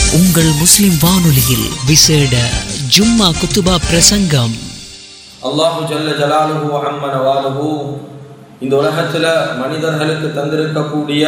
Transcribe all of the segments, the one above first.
உங்கள் முஸ்லிம் வானொலியில் விசேட ஜும்மா குத்துபா பிரசங்கம் அல்லாஹு ஜல்ல ஜலாலுஹு அம்மன வாலுஹு இந்த உலகத்தில் மனிதர்களுக்கு தந்திருக்கக்கூடிய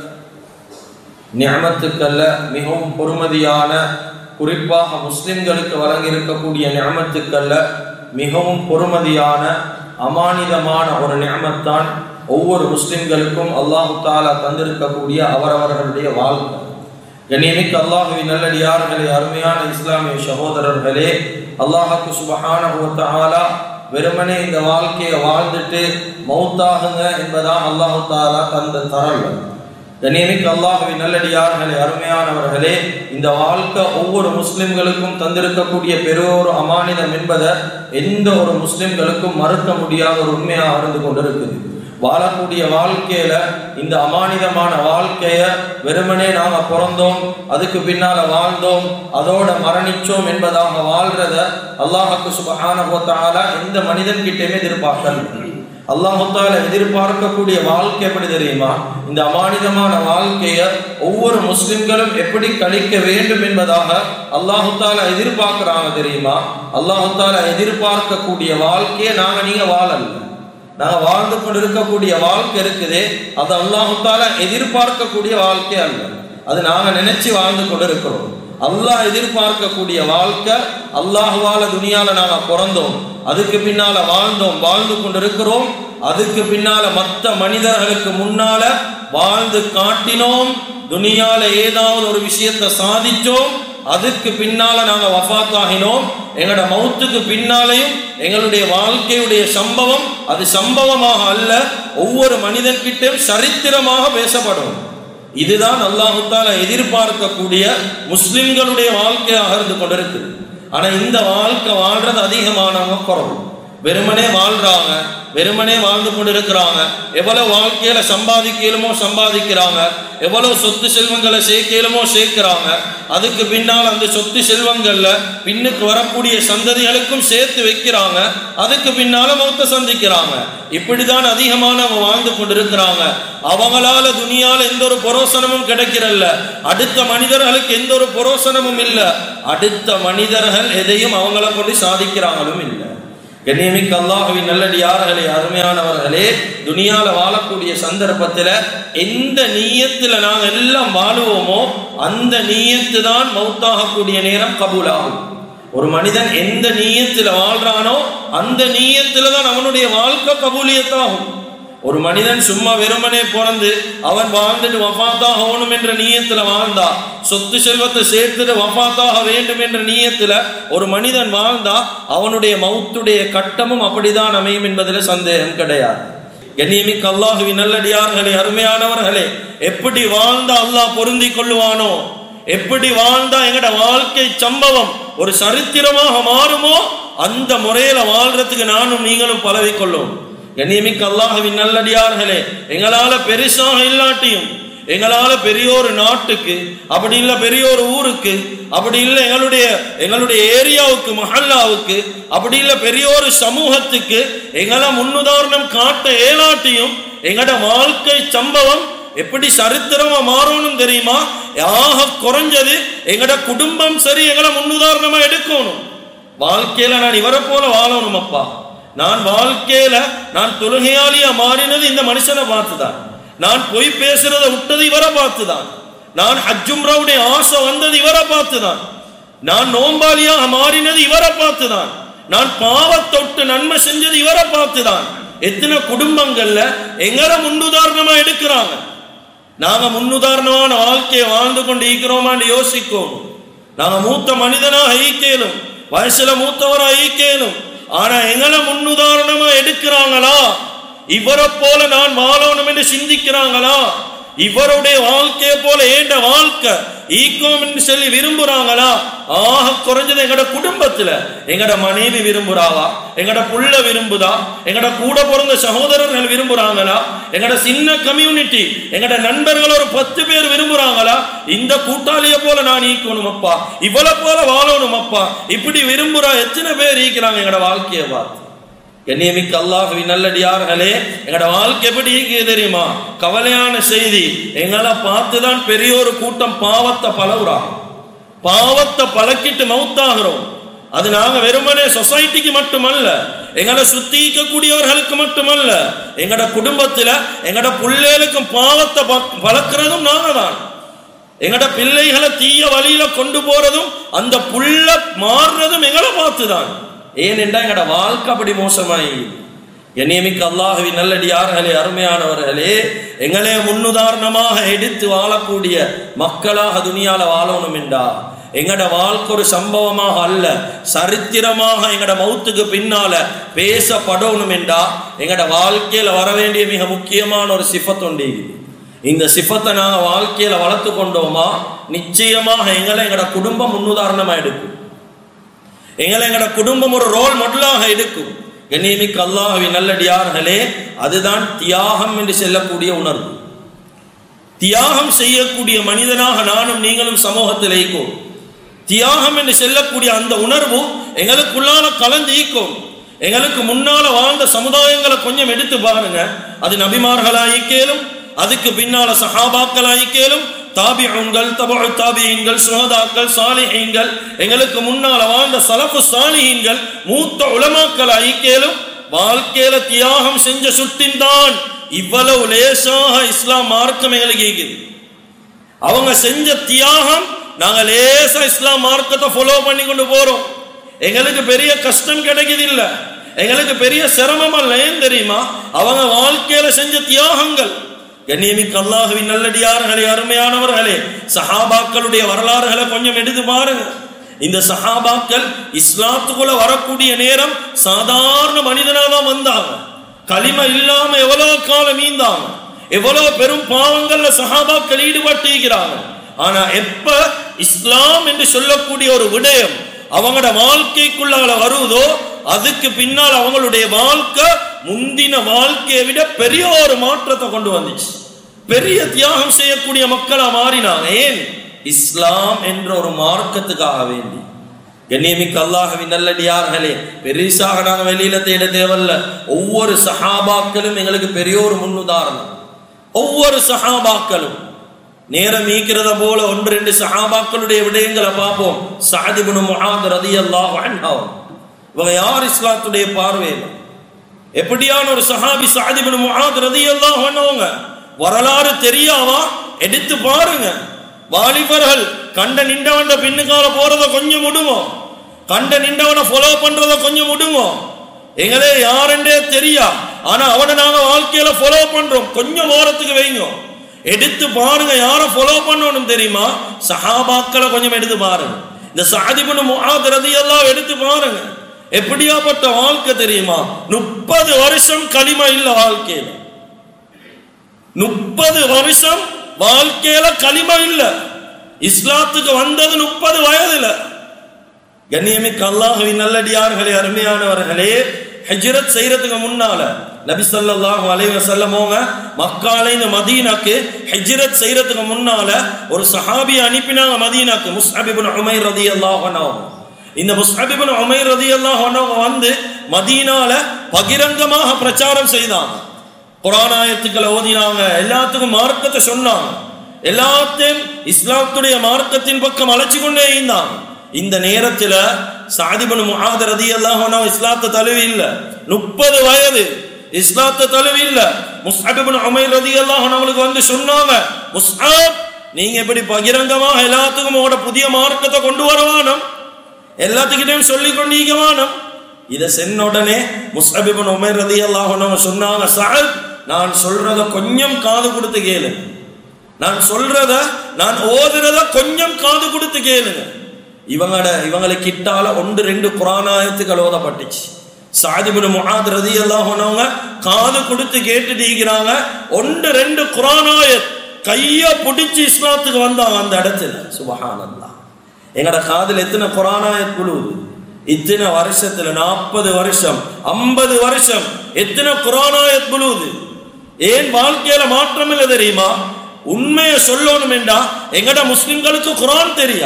ஞாமத்துக்கல்ல மிகவும் பொறுமதியான குறிப்பாக முஸ்லிம்களுக்கு வழங்கியிருக்கக்கூடிய ஞாமத்துக்கல்ல மிகவும் பொறுமதியான அமானிதமான ஒரு ஞாமத்தான் ஒவ்வொரு முஸ்லிம்களுக்கும் அல்லாஹு தாலா தந்திருக்கக்கூடிய அவரவர்களுடைய வாழ்க்கை கண்ணியமிக்க அல்லாஹுவின் நல்லடியார்களே அருமையான இஸ்லாமிய சகோதரர்களே அல்லாஹுக்கு சுபஹானஹு வ தஆலா வெறுமனே இந்த வாழ்க்கையை வாழ்ந்துட்டு மௌத்தாகுங்க என்பதான் அல்லாஹு தாலா தந்த தரல் கண்ணியமிக்க அல்லாஹுவின் நல்லடியார்களே அருமையானவர்களே இந்த வாழ்க்கை ஒவ்வொரு முஸ்லிம்களுக்கும் தந்திருக்கக்கூடிய பெரியோரு அமானிதம் என்பதை எந்த ஒரு முஸ்லிம்களுக்கும் மறுக்க முடியாத ஒரு உண்மையாக இருந்து கொண்டிருக்குது வாழக்கூடிய வாழ்க்கையில இந்த அமானிதமான வாழ்க்கைய வெறுமனே நாம பிறந்தோம் அதுக்கு பின்னால வாழ்ந்தோம் அதோட மரணிச்சோம் என்பதாக வாழ்றத அல்லாஹுக்கு சுபஹான போத்தால எந்த மனிதன் கிட்டயுமே எதிர்பார்க்கல அல்லாஹால எதிர்பார்க்கக்கூடிய வாழ்க்கை எப்படி தெரியுமா இந்த அமானிதமான வாழ்க்கைய ஒவ்வொரு முஸ்லிம்களும் எப்படி கழிக்க வேண்டும் என்பதாக அல்லாஹால எதிர்பார்க்கிறாங்க தெரியுமா அல்லாஹால எதிர்பார்க்கக்கூடிய வாழ்க்கையை நாங்க நீங்க வாழல நாங்க வாழ்ந்து கொண்டு இருக்கக்கூடிய வாழ்க்கை இருக்குது அது அல்லாஹால எதிர்பார்க்கக்கூடிய வாழ்க்கை அல்ல அது நாங்க நினைச்சு வாழ்ந்து கொண்டு இருக்கிறோம் அல்லாஹ் எதிர்பார்க்கக்கூடிய வாழ்க்கை அல்லாஹுவால துனியால நாங்க பிறந்தோம் அதுக்கு பின்னால வாழ்ந்தோம் வாழ்ந்து கொண்டு இருக்கிறோம் அதுக்கு பின்னால மற்ற மனிதர்களுக்கு முன்னால வாழ்ந்து காட்டினோம் துனியால ஏதாவது ஒரு விஷயத்தை சாதிச்சோம் அதுக்கு பின்னால நாங்க வஃத் ஆகினோம் எங்களோட மௌத்துக்கு பின்னாலையும் எங்களுடைய வாழ்க்கையுடைய சம்பவம் அது சம்பவமாக அல்ல ஒவ்வொரு மனிதன்கிட்டும் சரித்திரமாக பேசப்படும் இதுதான் அல்லாஹுத்தால எதிர்பார்க்கக்கூடிய முஸ்லிம்களுடைய வாழ்க்கையாக இருந்து கொண்டிருக்கு ஆனா இந்த வாழ்க்கை வாழ்றது அதிகமானவங்க குறவு வெறுமனே வாழ்றாங்க வெறுமனே வாழ்ந்து கொண்டு இருக்கிறாங்க எவ்வளவு வாழ்க்கையில சம்பாதிக்கலுமோ சம்பாதிக்கிறாங்க எவ்வளவு சொத்து செல்வங்களை சேர்க்கலுமோ சேர்க்கிறாங்க அதுக்கு பின்னால் அந்த சொத்து செல்வங்கள்ல பின்னுக்கு வரக்கூடிய சந்ததிகளுக்கும் சேர்த்து வைக்கிறாங்க அதுக்கு பின்னால மௌத்த சந்திக்கிறாங்க இப்படிதான் அதிகமானவங்க வாழ்ந்து கொண்டு இருக்கிறாங்க அவங்களால துணியால எந்த ஒரு புரோசனமும் கிடைக்கிறல்ல அடுத்த மனிதர்களுக்கு எந்த ஒரு புரோசனமும் இல்லை அடுத்த மனிதர்கள் எதையும் அவங்கள கொண்டு சாதிக்கிறாங்களும் இல்லை கண்ணியமிக்க அல்லாஹுவின் நல்லடியார்களே அருமையானவர்களே துனியால வாழக்கூடிய சந்தர்ப்பத்தில் எந்த நீயத்தில் நாங்கள் எல்லாம் வாழுவோமோ அந்த நீயத்து தான் மௌத்தாகக்கூடிய நேரம் கபூலாகும் ஒரு மனிதன் எந்த நீயத்தில் வாழ்றானோ அந்த நீயத்தில் தான் அவனுடைய வாழ்க்கை கபூலியத்தாகும் ஒரு மனிதன் சும்மா வெறுமனே பிறந்து அவன் வாழ்ந்துட்டு வஃபாத்தாக ஓணும் என்ற நீயத்தில் வாழ்ந்தா சொத்து செல்வத்தை சேர்த்துட்டு வஃபாத்தாக வேண்டும் என்ற நீயத்தில் ஒரு மனிதன் வாழ்ந்தா அவனுடைய மௌத்துடைய கட்டமும் அப்படிதான் அமையும் என்பதில் சந்தேகம் கிடையாது கண்ணியமிக்க அல்லாஹுவின் நல்லடியார்களே அருமையானவர்களே எப்படி வாழ்ந்தா அல்லாஹ் பொருந்தி கொள்ளுவானோ எப்படி வாழ்ந்தா எங்கட வாழ்க்கை சம்பவம் ஒரு சரித்திரமாக மாறுமோ அந்த முறையில வாழ்றதுக்கு நானும் நீங்களும் பழகிக்கொள்ளும் கண்ணியமிக்க அல்லாஹுவின் நல்லடியார்களே எங்களால பெருசாக இல்லாட்டியும் எங்களால பெரிய ஒரு நாட்டுக்கு அப்படி இல்லை பெரிய ஒரு ஊருக்கு அப்படி இல்லை எங்களுடைய எங்களுடைய ஏரியாவுக்கு மஹல்லாவுக்கு அப்படி இல்லை பெரிய ஒரு சமூகத்துக்கு எங்களை முன்னுதாரணம் காட்ட ஏலாட்டியும் எங்களோட வாழ்க்கை சம்பவம் எப்படி சரித்திரமா மாறணும் தெரியுமா ஆக குறைஞ்சது எங்கட குடும்பம் சரி எங்களை முன்னுதாரணமா எடுக்கணும் வாழ்க்கையில நான் இவரை போல வாழணும் அப்பா நான் வாழ்க்கையில நான் தொழுகையாளியா மாறினது இந்த மனுஷனை பார்த்துதான் நான் பொய் பேசுறதை விட்டது இவரை பார்த்துதான் நான் ஹஜ்ஜும்ராவுடைய ஆசை வந்தது இவரை பார்த்துதான் நான் நோம்பாளியாக மாறினது இவரை பார்த்துதான் நான் பாவத்தொட்டு நன்மை செஞ்சது இவரை பார்த்துதான் எத்தனை குடும்பங்கள்ல எங்களை முன்னுதாரணமா எடுக்கிறாங்க நாங்க முன்னுதாரணமான வாழ்க்கையை வாழ்ந்து கொண்டு ஈக்கிறோமான்னு யோசிக்கணும் நாங்க மூத்த மனிதனாக ஈக்கலும் வயசுல மூத்தவரா ஈக்கலும் ஆனா எங்களை முன்னுதாரணமா எடுக்கிறாங்களா இவரை போல நான் வாழணும் என்று சிந்திக்கிறாங்களா இவருடைய வாழ்க்கையை போல ஏண்ட வாழ்க்கை ஈக்கோம் என்று சொல்லி விரும்புறாங்களா ஆக குறைஞ்சது எங்கட குடும்பத்துல எங்கட மனைவி விரும்புறாவா எங்கட புள்ள விரும்புதா எங்கட கூட பிறந்த சகோதரர்கள் விரும்புறாங்களா எங்கட சின்ன கம்யூனிட்டி எங்கட நண்பர்கள் ஒரு பத்து பேர் விரும்புறாங்களா இந்த கூட்டாளிய போல நான் ஈக்கணும் அப்பா இவளை போல வாழணும் அப்பா இப்படி விரும்புறா எத்தனை பேர் ஈக்கிறாங்க எங்கட வாழ்க்கையை பார்த்து கண்ணியமிக்க அல்லாஹுவின் நல்லடியார்களே எங்கட வாழ்க்கை எப்படி இருக்குது தெரியுமா கவலையான செய்தி எங்களை பார்த்து தான் பெரிய ஒரு கூட்டம் பாவத்தை பலவுறாங்க பாவத்தை பழக்கிட்டு மௌத்தாகிறோம் அது நாங்க வெறுமனே சொசைட்டிக்கு மட்டுமல்ல எங்களை சுத்தி இருக்கக்கூடியவர்களுக்கு மட்டுமல்ல எங்கட குடும்பத்துல எங்கட பிள்ளைகளுக்கும் பாவத்தை ப- பழக்கிறதும் நாங்க தான் எங்கட பிள்ளைகளை தீய வழியில கொண்டு போறதும் அந்த புள்ள மாறுறதும் எங்களை பார்த்து தான் ஏனென்றா எங்கட வாழ்க்கை அப்படி மோசமாயி என்னியமிக்க அல்லாஹுவின் நல்லடியார்களே அருமையானவர்களே எங்களே முன்னுதாரணமாக எடுத்து வாழக்கூடிய மக்களாக துனியால வாழணும் என்றா எங்கட வாழ்க்கை ஒரு சம்பவமாக அல்ல சரித்திரமாக எங்கட மௌத்துக்கு பின்னால பேசப்படணும் என்றா எங்கட வாழ்க்கையில வர வேண்டிய மிக முக்கியமான ஒரு சிஃபத் உண்டு இந்த சிஃபத்தை நாங்க வாழ்க்கையில வளர்த்து கொண்டோமா நிச்சயமாக எங்களை எங்கட குடும்பம் முன்னுதாரணமா எடுக்கும் எங்களை எங்கட குடும்பம் ஒரு ரோல் மாடலாக எடுக்கும் கண்ணியமிக்க அல்லாஹ்வின் நல்லடியார்களே அதுதான் தியாகம் என்று சொல்லக்கூடிய உணர்வு தியாகம் செய்யக்கூடிய மனிதனாக நானும் நீங்களும் சமூகத்தில் ஈக்கும் தியாகம் என்று சொல்லக்கூடிய அந்த உணர்வு எங்களுக்குள்ளால கலந்து ஈக்கும் எங்களுக்கு முன்னால வாழ்ந்த சமுதாயங்களை கொஞ்சம் எடுத்து பாருங்க அது நபிமார்களாயிக்கேலும் அதுக்கு பின்னால சஹாபாக்களாயிக்கேலும் தாபிஉன்கள் தபு தாபியீன்கள் சுஹதாக்கள் சாலிஹீன்கள் எங்களுக்கு முன்னால வாழ்ந்த சலஃபு சாலிஹீன்கள் மூத்த உலமாக்கள் ஐக்கியலும் வாழ்க்கையில தியாகம் செஞ்ச சுட்டின் தான் இவ்வளவு லேசாக இஸ்லாம் மார்க்கம் எங்களுக்கு இருக்குது அவங்க செஞ்ச தியாகம் நாங்க லேசா இஸ்லாம் மார்க்கத்தை ஃபாலோ பண்ணி கொண்டு போறோம் எங்களுக்கு பெரிய கஷ்டம் கிடைக்குது இல்ல எங்களுக்கு பெரிய சிரமம் அல்ல ஏன் தெரியுமா அவங்க வாழ்க்கையில செஞ்ச தியாகங்கள் கண்ணியமிக்க அல்லாஹுவின் நல்லடியார்களே அருமையானவர்களே சஹாபாக்களுடைய வரலாறுகளை கொஞ்சம் எடுத்து பாருங்க இந்த சஹாபாக்கள் இஸ்லாத்துக்குள்ள வரக்கூடிய நேரம் சாதாரண மனிதனா தான் வந்தாங்க களிம இல்லாம எவ்வளவு காலம் மீந்தாங்க எவ்வளவு பெரும் பாவங்கள்ல சஹாபாக்கள் ஈடுபட்டிருக்கிறாங்க ஆனா எப்ப இஸ்லாம் என்று சொல்லக்கூடிய ஒரு விடயம் அவங்களோட வாழ்க்கைக்குள்ளால வருவதோ அதுக்கு பின்னால் அவங்களுடைய வாழ்க்கை முந்தின வாழ்க்கையை விட பெரிய ஒரு மாற்றத்தை கொண்டு வந்துச்சு பெரிய தியாகம் செய்யக்கூடிய மக்களா மாறினாங்க ஏன் இஸ்லாம் என்ற ஒரு மார்க்கத்துக்காக வேண்டி கண்ணியமிக்க அல்லாஹவின் நல்லடியார்களே பெரிசாக நாங்க வெளியில தேட தேவையில்ல ஒவ்வொரு சஹாபாக்களும் எங்களுக்கு பெரிய ஒரு முன்னுதாரணம் ஒவ்வொரு சஹாபாக்களும் நேரம் ஈக்கிறத போல ஒன்று ரெண்டு சஹாபாக்களுடைய விடயங்களை பார்ப்போம் சாதிபுனு முஹாத் ரதியல்லாஹு அன்ஹு இவங்க யார் இஸ்லாத்துடைய பார்வையில் எப்படியான ஒரு சஹாபி சாதிபுனு முஹாத் ரதியல்லாஹு அன்ஹுங்க வரலாறு தெரியாவா எடுத்து பாருங்க வாலிபர்கள் கண்ட நின்றவன் பின்னுக்கால போறத கொஞ்சம் விடுமோ கண்ட நின்றவனை ஃபாலோ பண்றத கொஞ்சம் விடுமோ எங்களே யாருன்றே தெரியா ஆனா அவனை நாங்க வாழ்க்கையில ஃபாலோ பண்றோம் கொஞ்சம் ஓரத்துக்கு வைங்க எடுத்து பாருங்க யாரை ஃபாலோ பண்ணணும் தெரியுமா சஹாபாக்களை கொஞ்சம் எடுத்து பாருங்க இந்த சாதிபுன் முஆத் ரதியல்லாஹு எடுத்து பாருங்க எப்படியாப்பட்ட வாழ்க்கை தெரியுமா முப்பது வருஷம் களிமா இல்ல வாழ்க்கையில முப்பது வருஷம் வாழ்க்கையில களிமா இல்ல இஸ்லாத்துக்கு வந்தது முப்பது வயதுல கண்ணியமிக்க அல்லாஹுவின் நல்லடியார்களே அருமையானவர்களே ஹஜ்ரத் செய்யறதுக்கு முன்னால நபி ஸல்லல்லாஹு அலைஹி வஸல்லமோங்க மக்கால இந்த மதீனாக்கு ஹஜ்ரத் செய்யறதுக்கு முன்னால ஒரு சஹாபி அனுப்பினாங்க மதீனாக்கு முஸ்அப் இப்னு உமைர் ரலியல்லாஹு அன்ஹு இந்த முஸ்அப் இப்னு உமைர் ரலியல்லாஹு அன்ஹு வந்து மதீனால பகிரங்கமாக பிரச்சாரம் செய்தாங்க குரானாயத்துக்களை ஓதினாங்க எல்லாத்துக்கும் மார்க்கத்தை சொன்னாங்க எல்லாத்தையும் இஸ்லாத்துடைய மார்க்கத்தின் பக்கம் அழைச்சி கொண்டே இருந்தாங்க இந்த நேரத்துல சாதிபனு முஹாத ரதி அல்லாஹ் இஸ்லாத்தை தழுவி இல்ல முப்பது வயது இஸ்லாத்தை தழுவி இல்ல முஸ்அபிபுன் உமைர் ரதி அல்லாஹ் அவங்களுக்கு வந்து சொன்னாங்க முஸ்அப் நீங்க இப்படி பகிரங்கமாக எல்லாத்துக்கும் உங்களோட புதிய மார்க்கத்தை கொண்டு வரவானம் எல்லாத்துக்கிட்டையும் சொல்லி கொண்டீங்க வானம் இதை சென்ன உடனே முஸ்அபிபுன் உமைர் ரதி அல்லாஹ் சொன்னாங்க சாஹிப் நான் சொல்றத கொஞ்சம் காது கொடுத்து கேளுங்க நான் சொல்றத நான் ஓதுறத கொஞ்சம் காது கொடுத்து கேளுங்க இவங்களோட இவங்களை கிட்டால ஒன்று ரெண்டு குரானாயத்துக்கள் ஓதப்பட்டுச்சு சாதிபுன் முஹாத் ரதி அல்லாஹனவங்க காது கொடுத்து கேட்டுட்டீங்கிறாங்க ஒன்று ரெண்டு குரானாயத் கைய பிடிச்சு இஸ்லாத்துக்கு வந்தாங்க அந்த இடத்துல சுபஹானல்லா எங்கட காதுல எத்தனை குரானாயத் குழுவுது இத்தனை வருஷத்துல நாற்பது வருஷம் ஐம்பது வருஷம் எத்தனை குரானாயத் குழுவுது ஏன் வாழ்க்கையில மாற்றம் இல்லை தெரியுமா உண்மையை சொல்லணும் என்றா எங்கட முஸ்லிம்களுக்கு குரான் தெரியா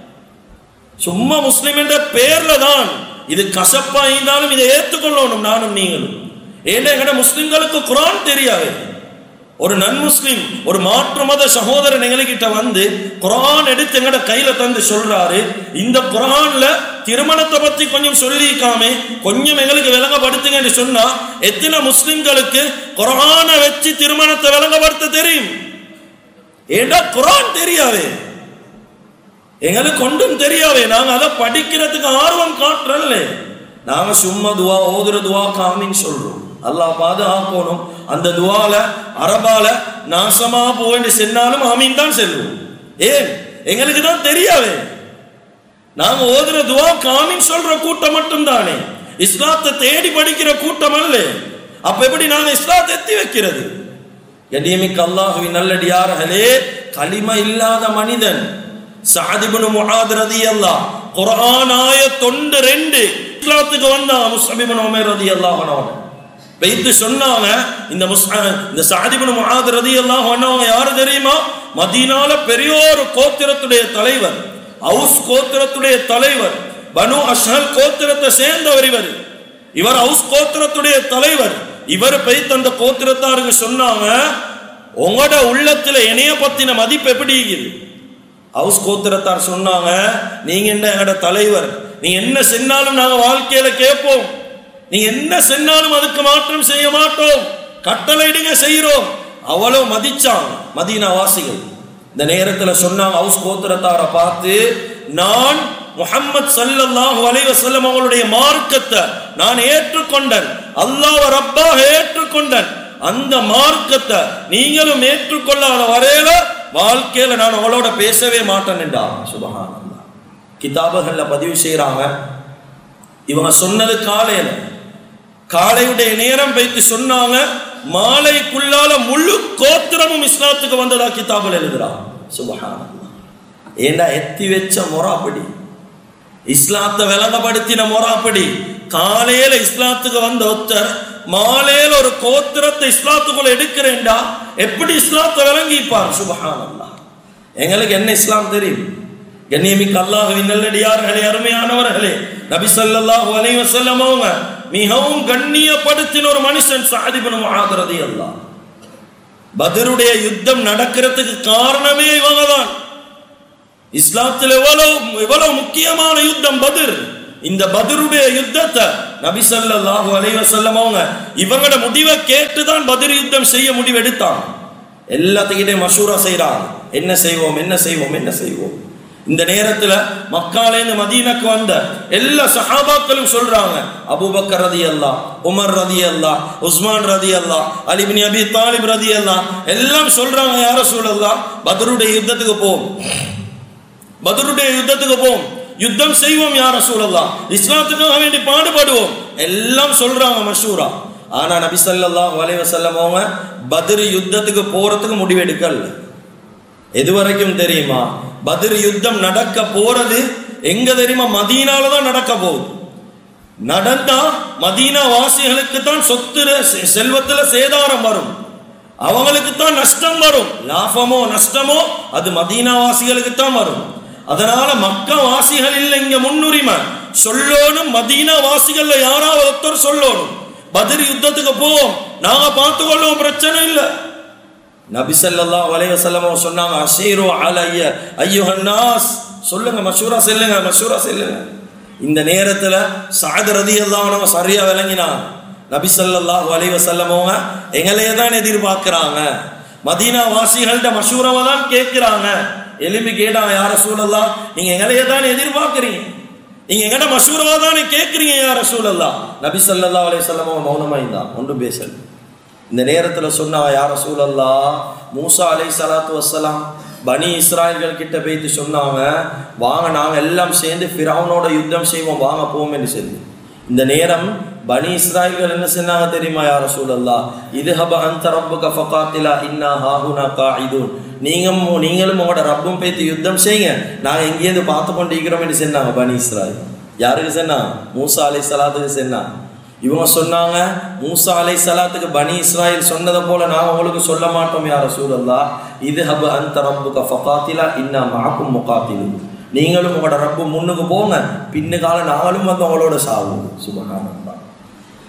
சும்மா முஸ்லிம் என்ற பேர்ல தான் இது கசப்பா இருந்தாலும் இதை ஏற்றுக்கொள்ளணும் நானும் நீங்களும் ஏன்னா எங்கட முஸ்லிம்களுக்கு குரான் தெரியாது ஒரு நன்முஸ்லிம் ஒரு மாற்று மத சகோதரன் எங்ககிட்ட வந்து குரான் எடுத்து எங்கட கையில தந்து சொல்றாரு இந்த குரான்ல திருமணத்தை பத்தி கொஞ்சம் சொல்லிக்காம கொஞ்சம் எங்களுக்கு விளங்கப்படுத்துங்கன்னு சொன்னா எத்தனை முஸ்லிம்களுக்கு குரானை வச்சு திருமணத்தை விளங்கப்படுத்த தெரியும் ஏண்டா குரான் தெரியாவே எங்களுக்கு ஒன்றும் தெரியாவே நாங்க அதை படிக்கிறதுக்கு ஆர்வம் காட்டுறல்ல நாங்க சும்மா துவா ஓதுற துவா காமின்னு சொல்றோம் அல்லாஹ் பாதுகாக்கணும் அந்த துவால அரபால நாசமா போவேன்னு சென்னாலும் ஆமீன் தான் செல்வோம் ஏன் எங்களுக்கு தான் தெரியாவே நாங்க ஓதுற துவா காமின் சொல்ற கூட்டம் மட்டும் தானே இஸ்லாத்தை தேடி படிக்கிற கூட்டம் அல்ல அப்ப எப்படி நாங்க இஸ்லாத்தை எத்தி வைக்கிறது கண்ணியமிக்க அல்லாஹுவின் நல்லடியார்களே களிம இல்லாத மனிதன் சாதிபுனு முஹாத் ரதியல்லாஹ் குர்ஆன் ஆயத் தொண்டு ரெண்டு இஸ்லாத்துக்கு வந்தான் முஸ்லிபின் உமர் ரதியல்லாஹு அன்ஹு வைத்து சொன்னாங்க இந்த முஸ்அ இந்த சாதிபுனு முஹாத் ரதியல்லாஹு அன்ஹு யாரு தெரியுமா மதீனால பெரிய ஒரு கோத்திரத்துடைய தலைவர் ஹவுஸ் கோத்திரத்துடைய தலைவர் பனு அஷ்ஹல் கோத்திரத்தை சேர்ந்தவர் இவர் இவர் ஹவுஸ் கோத்திரத்துடைய தலைவர் இவர் போய் தந்த கோத்திரத்தாருக்கு சொன்னாங்க உங்களோட உள்ளத்துல இணைய பத்தின மதிப்பு எப்படி இருக்குது ஹவுஸ் கோத்திரத்தார் சொன்னாங்க நீங்க என்ன எங்கட தலைவர் நீங்க என்ன சென்னாலும் நாங்க வாழ்க்கையில கேட்போம் நீங்க என்ன சென்னாலும் அதுக்கு மாற்றம் செய்ய மாட்டோம் கட்டளையிடுங்க செய்யறோம் அவ்வளவு மதிச்சாங்க மதீனா வாசிகள் இந்த நேரத்துல சொன்னாங்க ஹவுஸ் கோத்திரத்தாரை பார்த்து நான் முஹம்மது ஸல்லல்லாஹு அலைஹி வஸல்லம் அவங்களுடைய மார்க்கத்தை நான் ஏற்றுக்கொண்டேன் அல்லாஹ் ரப்பாக ஏற்றுக்கொண்டேன் அந்த மார்க்கத்தை நீங்களும் ஏற்றுக்கொள்ளாத வரையில வாழ்க்கையில நான் அவளோட பேசவே மாட்டேன் என்றார் சுபஹானல்லாஹ் கிதாபுகள்ல பதிவு செய்றாங்க இவங்க சொன்னது காலையில காலையுடைய நேரம் வைத்து சொன்னாங்க மாலைக்குள்ளால முழு கோத்திரமும் இஸ்லாத்துக்கு வந்ததா கிதாபில் எழுதுறான் சுபஹானல்லாஹ் ஏண்டா எத்தி வச்ச முறாப்படி இஸ்லாத்தை விளங்கப்படுத்தின முறாப்படி காலையில இஸ்லாத்துக்கு வந்த ஒருத்தர் மாலையில ஒரு கோத்திரத்தை இஸ்லாத்துக்குள்ள எடுக்கிறேன்டா எப்படி இஸ்லாத்தை விளங்கிப்பார் சுபஹானல்லாஹ் எங்களுக்கு என்ன இஸ்லாம் தெரியும் கண்ணியமிக்க அல்லாஹுவின் நல்லடியார்களே அருமையானவர்களே நபி ஸல்லல்லாஹு அலைஹி வஸல்லம் அவங்க மிகவும் கண்ணியப்படுத்தின ஒரு மனுஷன் சாதிபன் முஆதரதி அல்லாஹ் பதருடைய யுத்தம் நடக்கிறதுக்கு காரணமே இவங்க தான் இஸ்லாத்தில் எவ்வளவு எவ்வளவு முக்கியமான யுத்தம் பத்ர் இந்த பத்ருடைய யுத்தத்தை நபி ஸல்லல்லாஹு அலைஹி வஸல்லம் அவங்க இவங்களோட முடிவை கேட்டு தான் பத்ர் யுத்தம் செய்ய முடிவு எடுத்தாங்க எல்லாத்துக்கிட்டே மஷூரா செய்றாங்க என்ன செய்வோம் என்ன செய்வோம் என்ன செய்வோம் இந்த நேரத்துல மக்காலேந்து மதீனக்கு வந்த எல்லா சஹாபாக்களும் சொல்றாங்க அபூபக்கர் ரதி அல்லா உமர் ரதி அல்லா உஸ்மான் ரதி அல்லா அலிபின் அபி தாலிப் ரதி அல்லா எல்லாம் சொல்றாங்க யார சொல்லலாம் பத்ருடைய யுத்தத்துக்கு போம் பதருடைய யுத்தத்துக்கு போம் யுத்தம் செய்வோம் யார சூழல்லாம் இஸ்லாத்துக்காக வேண்டி பாடுபடுவோம் எல்லாம் சொல்றாங்க மஷூரா ஆனா நபி ஸல்லல்லாஹு அலைஹி வஸல்லம் அவங்க பத்ர் யுத்தத்துக்கு போறதுக்கு முடிவெடுக்கல எது வரைக்கும் தெரியுமா பத்ர் யுத்தம் நடக்க போறது எங்க தெரியுமா மதீனால தான் நடக்க போகுது நடந்தா மதீனா வாசிகளுக்கு தான் சொத்து செல்வத்துல சேதாரம் வரும் அவங்களுக்கு தான் நஷ்டம் வரும் லாபமோ நஷ்டமோ அது மதீனா வாசிகளுக்கு தான் வரும் அதனால மக்க வாசிகள் இல்லை இங்க முன்னுரிமை சொல்லணும் மதீனா வாசிகள்ல யாராவது ஒருத்தர் சொல்லணும் பதில் யுத்தத்துக்கு போவோம் நாங்க பார்த்து கொள்வோம் பிரச்சனை இல்லை நபி ஸல்லல்லாஹு அலைஹி வஸல்லம் சொன்னாங்க அஷீரு அலைய ஐயுஹன் நாஸ் சொல்லுங்க மஷூரா செல்லுங்க மஷூரா செல்லுங்க இந்த நேரத்துல சாத் ரதியல்லாஹு அன்ஹு சரியா விளங்கினாங்க நபி ஸல்லல்லாஹு அலைஹி வஸல்லம் அவங்க எங்களையே தான் எதிர்பார்க்கறாங்க மதீனா வாசிகள்கிட்ட மஷூராவை தான் கேட்கிறாங்க எலும்பி கேட்டாங்க யார சூழல்லாம் நீங்க எங்களையே தான் எதிர்பார்க்கறீங்க நீங்க எங்கட மஷூராவா தானே கேட்கறீங்க யார சூழல்லா நபி ஸல்லல்லாஹு அலைஹி வஸல்லம் அவங்க மௌனமா இருந்தான் ஒன்றும் பேசல இந்த நேரத்துல சொன்னா யார சூழல்லா மூசா அலை சலாத்து வசலாம் பனி இஸ்ராயல்கள் கிட்ட போயிட்டு சொன்னாங்க வாங்க நாங்க எல்லாம் சேர்ந்து ஃபிரௌனோட யுத்தம் செய்வோம் வாங்க போவோம் என்று சொல்லி இந்த நேரம் பனி இஸ்ராயல்கள் என்ன சொன்னாங்க தெரியுமா யார சூழல்லா இது ஹப அந்த ரப்புக ஃபகாத்திலா இன்னா ஹாஹுனா காயிதூன் நீங்க நீங்களும் உங்களோட ரப்பும் பேத்து யுத்தம் செய்யுங்க நாங்க எங்கேயிருந்து பார்த்து கொண்டு இருக்கிறோம் என்று சொன்னாங்க பனி இஸ்ராயல் யாருக்கு சொன்னா மூசா அலை சலாத்துக்கு சொன்னாங்க இவங்க சொன்னாங்க மூசா அலை சலாத்துக்கு பனி இஸ்ராயல் சொன்னதை போல நான் உங்களுக்கு சொல்ல மாட்டோம் யார சூழல்லா இது ஹப அந்த ரப்புக ஃபகாத்திலா இன்னா மாக்கும் முகாத்திலு நீங்களும் உங்களோட ரப்பு முன்னுக்கு போங்க பின்னுக்கால நாங்களும் வந்து உங்களோட சாவோம் சுபகானந்தா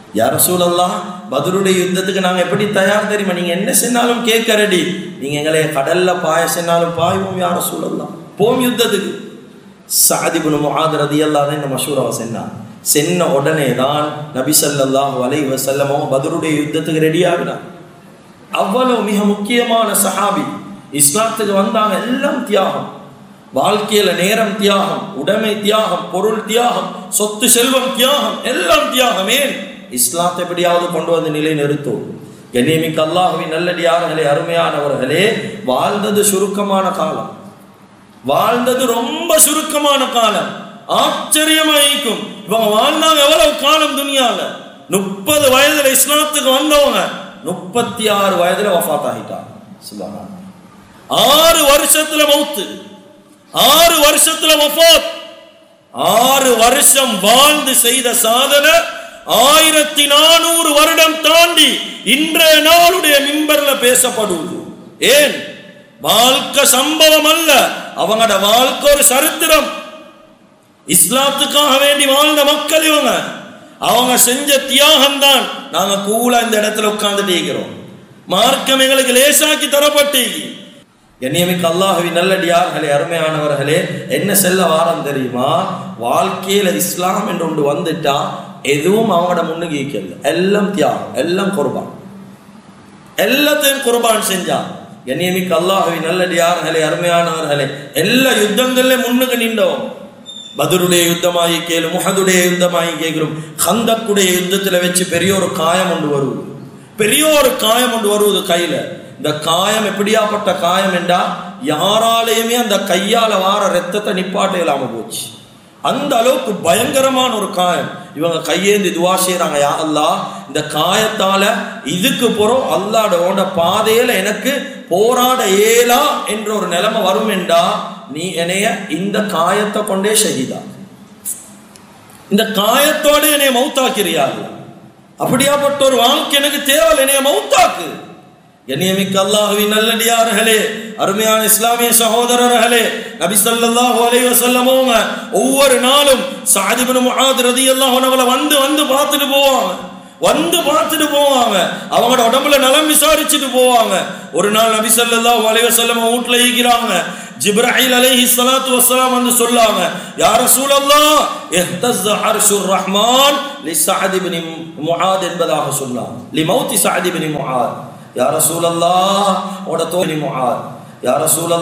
யார சூழல்லாம் பதருடைய யுத்தத்துக்கு நாங்க எப்படி தயார் தெரியுமா நீங்க என்ன சென்னாலும் கேட்க ரெடி நீங்க எங்களை கடல்ல பாய சென்னாலும் பாய்வோம் யார சூழல்லாம் போம் யுத்தத்துக்கு சாதிபுனு முஆத் ரதியல்லாஹு தான் இந்த மஷூராவை சென்னான் சென்ன உடனே தான் நபி ஸல்லல்லாஹு அலைஹி வஸல்லமோ பதருடைய யுத்தத்துக்கு ரெடி ஆகினான் அவ்வளவு மிக முக்கியமான சஹாபி இஸ்லாத்துக்கு வந்தாங்க எல்லாம் தியாகம் வாழ்க்கையில நேரம் தியாகம் உடைமை தியாகம் பொருள் தியாகம் சொத்து செல்வம் தியாகம் எல்லாம் தியாகம் ஏன் இஸ்லாத்தை எப்படியாவது கொண்டு வந்து நிலை நிறுத்தும் கண்ணியமிக்க அல்லாஹுவின் நல்லடியார்களே அருமையானவர்களே வாழ்ந்தது சுருக்கமான காலம் வாழ்ந்தது ரொம்ப சுருக்கமான காலம் ஆச்சரியமாயிக்கும் இவங்க வாழ்ந்தாங்க எவ்வளவு காலம் துனியால முப்பது வயதுல இஸ்லாத்துக்கு வந்தவங்க முப்பத்தி ஆறு வயதுல வஃபாத் ஆகிட்டாங்க சுபஹான் ஆறு வருஷத்துல மௌத்து ஆறு வருஷத்துல வஃபாத் ஆறு வருஷம் வாழ்ந்து செய்த சாதனை ஆயிரத்தி நானூறு வருடம் தாண்டி இன்றைய நாளுடைய மிம்பர்ல பேசப்படுவது ஏன் வாழ்க்கை சம்பவம் அல்ல அவங்களோட வாழ்க்கை ஒரு சரித்திரம் இஸ்லாத்துக்காக வேண்டி வாழ்ந்த மக்கள் இவங்க அவங்க செஞ்ச தியாகம் தான் நாங்க கூலா இந்த இடத்துல உட்கார்ந்துட்டு இருக்கிறோம் மார்க்கம் எங்களுக்கு லேசாக்கி தரப்பட்டு என்னையமிக்க அல்லாஹுவின் நல்லடியார்களே அருமையானவர்களே என்ன செல்ல வாரம் தெரியுமா வாழ்க்கையில இஸ்லாம் என்று ஒன்று வந்துட்டா எதுவும் அவங்களோட முன்னுக்கு ஈக்கல எல்லாம் தியாகம் எல்லாம் குர்பான் எல்லாத்தையும் குர்பான் செஞ்சான் என்னையமிக்க அல்லாஹுவின் நல்லடியார்களே அருமையானவர்களே எல்லா யுத்தங்கள்ல முன்னுக்கு நின்றோம் பதருடைய யுத்தமாகி கேளு முஹதுடைய யுத்தமாகி கேட்கிறோம் ஹந்தக்குடைய யுத்தத்துல வச்சு பெரிய ஒரு காயம் ஒன்று வருவது பெரிய ஒரு காயம் ஒன்று வருவது கையில இந்த காயம் எப்படியாப்பட்ட காயம் என்றா யாராலையுமே அந்த கையால வார ரத்தத்தை நிப்பாட்ட இல்லாம போச்சு அந்த அளவுக்கு பயங்கரமான ஒரு காயம் இவங்க கையேந்தி துவா செய்யறாங்க யா அல்லாஹ் இந்த காயத்தால இதுக்கு போறோம் அல்லாட ஓட பாதையில எனக்கு போராட இயலா என்ற ஒரு நிலைமை வரும் என்றா நீ என்னைய இந்த காயத்தை கொண்டே ஷஹீதா இந்த காயத்தோட என்னைய மௌத்தாக்கிறியாங்க அப்படியாப்பட்ட ஒரு வாழ்க்கை எனக்கு தேவை என்னைய மௌத்தாக்கு கண்ணியமிக்க அல்லாஹுவின் நல்லடியார்களே அருமையான இஸ்லாமிய சகோதரர்களே நபி ஸல்லல்லாஹு அலைஹி வஸல்லம் அவங்க ஒவ்வொரு நாளும் சஅத் இப்னு முஆத் ரலியல்லாஹு அன்ஹு வந்து வந்து பார்த்துட்டு போவாங்க வந்து பார்த்துட்டு போவாங்க அவங்களோட உடம்புல நலம் விசாரிச்சுட்டு போவாங்க ஒரு நாள் நபி ஸல்லல்லாஹு அலைஹி வஸல்லம் வீட்ல ஈக்கிறாங்க ஜிப்ராஹில் அலைஹி ஸலாத்து வஸ்ஸலாம் வந்து சொல்லாங்க யா ரசூலல்லாஹ் இஹ்தஸ் அர்ஷுர் ரஹ்மான் லி சஅத் இப்னு முஆத் என்பதாக சொன்னாங்க லி மௌத்தி சஅத் இப்னு முஆத் யா ரசூலல்லாஹ் ஓட தோழி முஆத் யா ரசூலல்லாஹ்